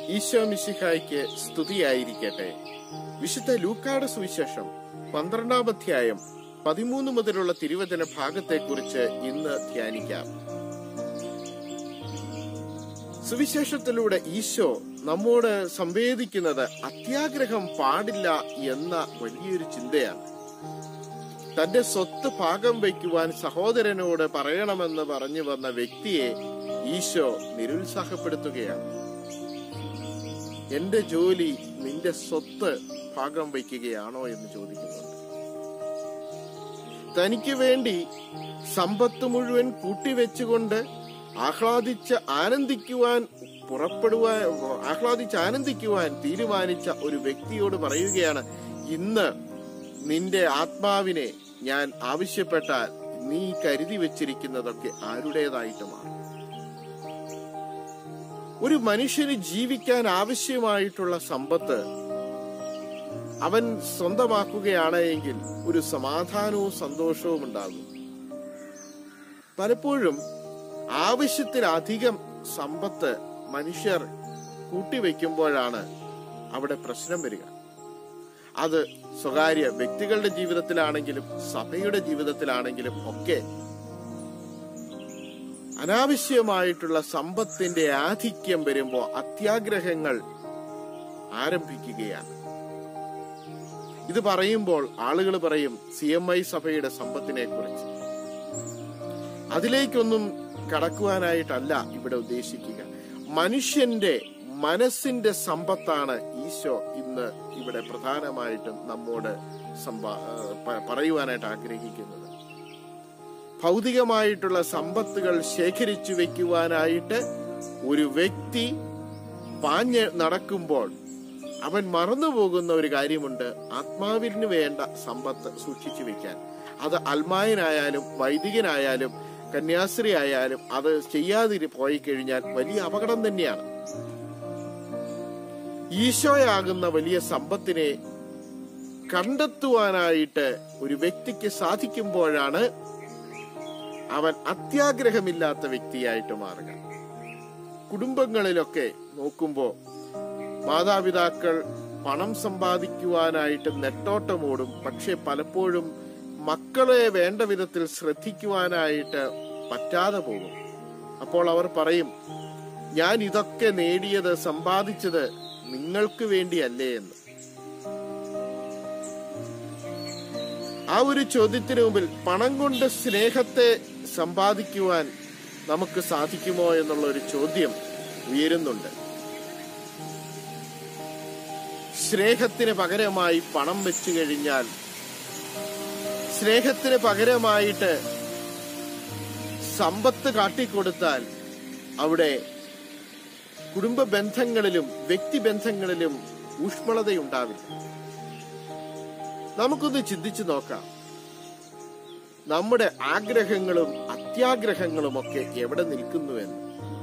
ഈശോ മിശിഹായ്ക്ക് സ്തുതിയായിരിക്കട്ടെ വിശുദ്ധ ലൂക്കാട് സുവിശേഷം പന്ത്രണ്ടാം അധ്യായം പതിമൂന്ന് മുതലുള്ള തിരുവചന ഭാഗത്തെക്കുറിച്ച് ഇന്ന് ധ്യാനിക്കാം സുവിശേഷത്തിലൂടെ ഈശോ നമ്മോട് സംവേദിക്കുന്നത് അത്യാഗ്രഹം പാടില്ല എന്ന വലിയൊരു ചിന്തയാണ് തന്റെ സ്വത്ത് ഭാഗം വയ്ക്കുവാൻ സഹോദരനോട് പറയണമെന്ന് പറഞ്ഞു വന്ന വ്യക്തിയെ ഈശോ നിരുത്സാഹപ്പെടുത്തുകയാണ് എന്റെ ജോലി നിന്റെ സ്വത്ത് ഭാഗം വയ്ക്കുകയാണോ എന്ന് ചോദിക്കുന്നുണ്ട് തനിക്ക് വേണ്ടി സമ്പത്ത് മുഴുവൻ കൂട്ടിവെച്ചുകൊണ്ട് ആഹ്ലാദിച്ച് ആനന്ദിക്കുവാൻ പുറപ്പെടുവാൻ ആഹ്ലാദിച്ച് ആനന്ദിക്കുവാൻ തീരുമാനിച്ച ഒരു വ്യക്തിയോട് പറയുകയാണ് ഇന്ന് നിന്റെ ആത്മാവിനെ ഞാൻ ആവശ്യപ്പെട്ടാൽ നീ കരുതി വെച്ചിരിക്കുന്നതൊക്കെ ആരുടേതായിട്ട് മാറും ഒരു മനുഷ്യന് ജീവിക്കാൻ ആവശ്യമായിട്ടുള്ള സമ്പത്ത് അവൻ സ്വന്തമാക്കുകയാണ് എങ്കിൽ ഒരു സമാധാനവും സന്തോഷവും ഉണ്ടാകും പലപ്പോഴും ആവശ്യത്തിലധികം സമ്പത്ത് മനുഷ്യർ കൂട്ടിവെക്കുമ്പോഴാണ് അവിടെ പ്രശ്നം വരിക അത് സ്വകാര്യ വ്യക്തികളുടെ ജീവിതത്തിലാണെങ്കിലും സഭയുടെ ജീവിതത്തിലാണെങ്കിലും ഒക്കെ അനാവശ്യമായിട്ടുള്ള സമ്പത്തിന്റെ ആധിക്യം വരുമ്പോൾ അത്യാഗ്രഹങ്ങൾ ആരംഭിക്കുകയാണ് ഇത് പറയുമ്പോൾ ആളുകൾ പറയും സി എം ഐ സഭയുടെ സമ്പത്തിനെ കുറിച്ച് അതിലേക്കൊന്നും കടക്കുവാനായിട്ടല്ല ഇവിടെ ഉദ്ദേശിക്കുക മനുഷ്യന്റെ മനസ്സിന്റെ സമ്പത്താണ് ഈശോ ഇന്ന് ഇവിടെ പ്രധാനമായിട്ടും നമ്മോട് സംഭാ പ- പറയുവാനായിട്ട് ആഗ്രഹിക്കുന്നത് ഭൗതികമായിട്ടുള്ള സമ്പത്തുകൾ ശേഖരിച്ചു വെക്കുവാനായിട്ട് ഒരു വ്യക്തി പാഞ്ഞ് നടക്കുമ്പോൾ അവൻ മറന്നുപോകുന്ന ഒരു കാര്യമുണ്ട് ആത്മാവിന് വേണ്ട സമ്പത്ത് സൂക്ഷിച്ചു വെക്കാൻ അത് അൽമായനായാലും വൈദികനായാലും കന്യാസ്ത്രീ ആയാലും അത് ചെയ്യാതിരി പോയി കഴിഞ്ഞാൽ വലിയ അപകടം തന്നെയാണ് ഈശോയാകുന്ന വലിയ സമ്പത്തിനെ കണ്ടെത്തുവാനായിട്ട് ഒരു വ്യക്തിക്ക് സാധിക്കുമ്പോഴാണ് അവൻ അത്യാഗ്രഹമില്ലാത്ത വ്യക്തിയായിട്ട് മാറുക കുടുംബങ്ങളിലൊക്കെ നോക്കുമ്പോൾ മാതാപിതാക്കൾ പണം സമ്പാദിക്കുവാനായിട്ട് നെട്ടോട്ടമോടും പക്ഷെ പലപ്പോഴും മക്കളെ വേണ്ട വിധത്തിൽ ശ്രദ്ധിക്കുവാനായിട്ട് പറ്റാതെ പോകും അപ്പോൾ അവർ പറയും ഞാൻ ഇതൊക്കെ നേടിയത് സമ്പാദിച്ചത് നിങ്ങൾക്ക് വേണ്ടിയല്ലേ എന്ന് ആ ഒരു ചോദ്യത്തിന് മുമ്പിൽ പണം കൊണ്ട് സ്നേഹത്തെ സമ്പാദിക്കുവാൻ നമുക്ക് സാധിക്കുമോ എന്നുള്ള ഒരു ചോദ്യം ഉയരുന്നുണ്ട് സ്നേഹത്തിന് പകരമായി പണം വെച്ചു കഴിഞ്ഞാൽ സ്നേഹത്തിന് പകരമായിട്ട് സമ്പത്ത് കാട്ടിക്കൊടുത്താൽ അവിടെ കുടുംബ ബന്ധങ്ങളിലും വ്യക്തിബന്ധങ്ങളിലും ഊഷ്മളതയുണ്ടാവില്ല നമുക്കൊന്ന് ചിന്തിച്ചു നോക്കാം നമ്മുടെ ആഗ്രഹങ്ങളും അത്യാഗ്രഹങ്ങളും ഒക്കെ എവിടെ നിൽക്കുന്നുവെന്ന്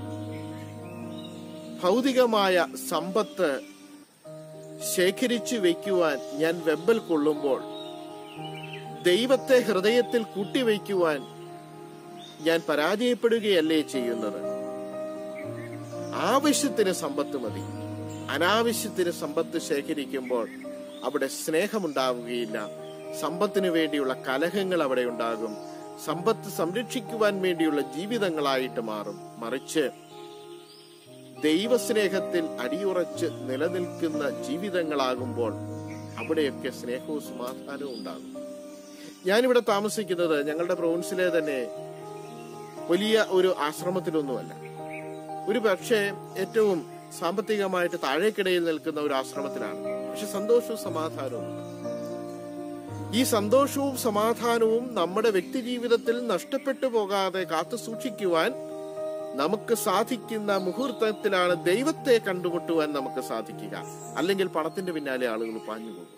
ഭൗതികമായ സമ്പത്ത് ശേഖരിച്ചു വയ്ക്കുവാൻ ഞാൻ വെമ്പൽ കൊള്ളുമ്പോൾ ദൈവത്തെ ഹൃദയത്തിൽ കൂട്ടിവയ്ക്കുവാൻ ഞാൻ പരാജയപ്പെടുകയല്ലേ ചെയ്യുന്നത് ആവശ്യത്തിന് സമ്പത്ത് മതി അനാവശ്യത്തിന് സമ്പത്ത് ശേഖരിക്കുമ്പോൾ അവിടെ സ്നേഹമുണ്ടാവുകയില്ല സമ്പത്തിന് വേണ്ടിയുള്ള കലഹങ്ങൾ അവിടെ ഉണ്ടാകും സമ്പത്ത് സംരക്ഷിക്കുവാൻ വേണ്ടിയുള്ള ജീവിതങ്ങളായിട്ട് മാറും മറിച്ച് ദൈവസ്നേഹത്തിൽ അടിയുറച്ച് നിലനിൽക്കുന്ന ജീവിതങ്ങളാകുമ്പോൾ അവിടെയൊക്കെ സ്നേഹവും സമാധാനവും ഉണ്ടാകും ഞാനിവിടെ താമസിക്കുന്നത് ഞങ്ങളുടെ പ്രൊവിൻസിലെ തന്നെ വലിയ ഒരു ആശ്രമത്തിലൊന്നുമല്ല ഒരു പക്ഷേ ഏറ്റവും സാമ്പത്തികമായിട്ട് താഴേക്കിടയിൽ നിൽക്കുന്ന ഒരു ആശ്രമത്തിലാണ് പക്ഷെ സന്തോഷവും സമാധാനവും ഉണ്ട്. ഈ സന്തോഷവും സമാധാനവും നമ്മുടെ വ്യക്തി ജീവിതത്തിൽ നഷ്ടപ്പെട്ടു പോകാതെ കാത്തു സൂക്ഷിക്കുവാൻ നമുക്ക് സാധിക്കുന്ന മുഹൂർത്തത്തിലാണ് ദൈവത്തെ കണ്ടുമുട്ടുവാൻ നമുക്ക് സാധിക്കുക അല്ലെങ്കിൽ പണത്തിന്റെ പിന്നാലെ ആളുകൾ പാഞ്ഞു പോകും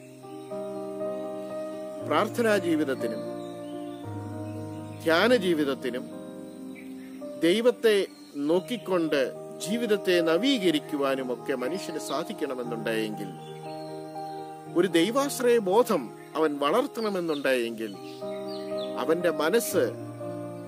പ്രാർത്ഥനാ ജീവിതത്തിനും ധ്യാന ജീവിതത്തിനും ദൈവത്തെ നോക്കിക്കൊണ്ട് ജീവിതത്തെ നവീകരിക്കുവാനും ഒക്കെ മനുഷ്യന് സാധിക്കണമെന്നുണ്ടായെങ്കിൽ ഒരു ദൈവാശ്രയ ബോധം അവൻ വളർത്തണമെന്നുണ്ടായെങ്കിൽ അവന്റെ മനസ്സ്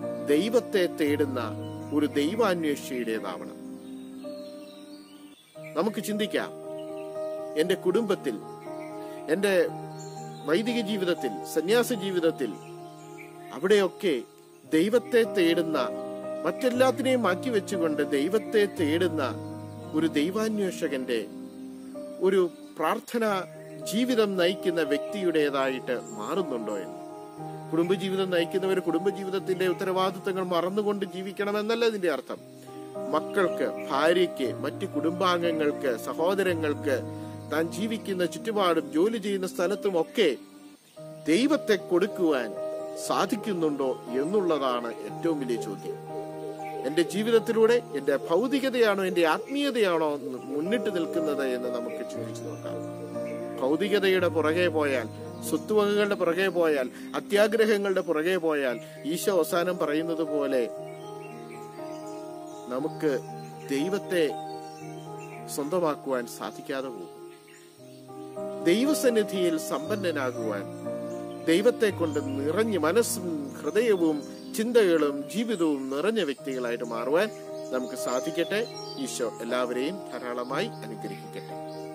ദൈവത്തെ തേടുന്ന ഒരു ദൈവാന്വേഷിയുടേതാവണം നമുക്ക് ചിന്തിക്കാം എന്റെ കുടുംബത്തിൽ എന്റെ വൈദിക ജീവിതത്തിൽ സന്യാസ ജീവിതത്തിൽ അവിടെയൊക്കെ ദൈവത്തെ തേടുന്ന മറ്റെല്ലാത്തിനെയും മാറ്റി വെച്ചുകൊണ്ട് ദൈവത്തെ തേടുന്ന ഒരു ദൈവാന്വേഷകന്റെ ഒരു പ്രാർത്ഥന ജീവിതം നയിക്കുന്ന വ്യക്തിയുടേതായിട്ട് മാറുന്നുണ്ടോ എന്ന് കുടുംബജീവിതം നയിക്കുന്നവർ കുടുംബജീവിതത്തിന്റെ ഉത്തരവാദിത്തങ്ങൾ മറന്നുകൊണ്ട് ജീവിക്കണമെന്നല്ല ഇതിന്റെ അർത്ഥം മക്കൾക്ക് ഭാര്യയ്ക്ക് മറ്റ് കുടുംബാംഗങ്ങൾക്ക് സഹോദരങ്ങൾക്ക് താൻ ജീവിക്കുന്ന ചുറ്റുപാടും ജോലി ചെയ്യുന്ന സ്ഥലത്തും ഒക്കെ ദൈവത്തെ കൊടുക്കുവാൻ സാധിക്കുന്നുണ്ടോ എന്നുള്ളതാണ് ഏറ്റവും വലിയ ചോദ്യം എന്റെ ജീവിതത്തിലൂടെ എന്റെ ഭൗതികതയാണോ എന്റെ ആത്മീയതയാണോ മുന്നിട്ട് നിൽക്കുന്നത് എന്ന് നമുക്ക് ചിന്തിച്ചു നോക്കാം ഭൗതികതയുടെ പുറകെ പോയാൽ സ്വത്തുവകകളുടെ പുറകെ പോയാൽ അത്യാഗ്രഹങ്ങളുടെ പുറകെ പോയാൽ ഈശോ അവസാനം പറയുന്നത് പോലെ നമുക്ക് ദൈവത്തെ സ്വന്തമാക്കുവാൻ സാധിക്കാതെ പോകും ദൈവസന്നിധിയിൽ സമ്പന്നനാകുവാൻ ദൈവത്തെ കൊണ്ട് നിറഞ്ഞ് മനസ്സും ഹൃദയവും ചിന്തകളും ജീവിതവും നിറഞ്ഞ വ്യക്തികളായിട്ട് മാറുവാൻ നമുക്ക് സാധിക്കട്ടെ ഈശോ എല്ലാവരെയും ധാരാളമായി അനുഗ്രഹിക്കട്ടെ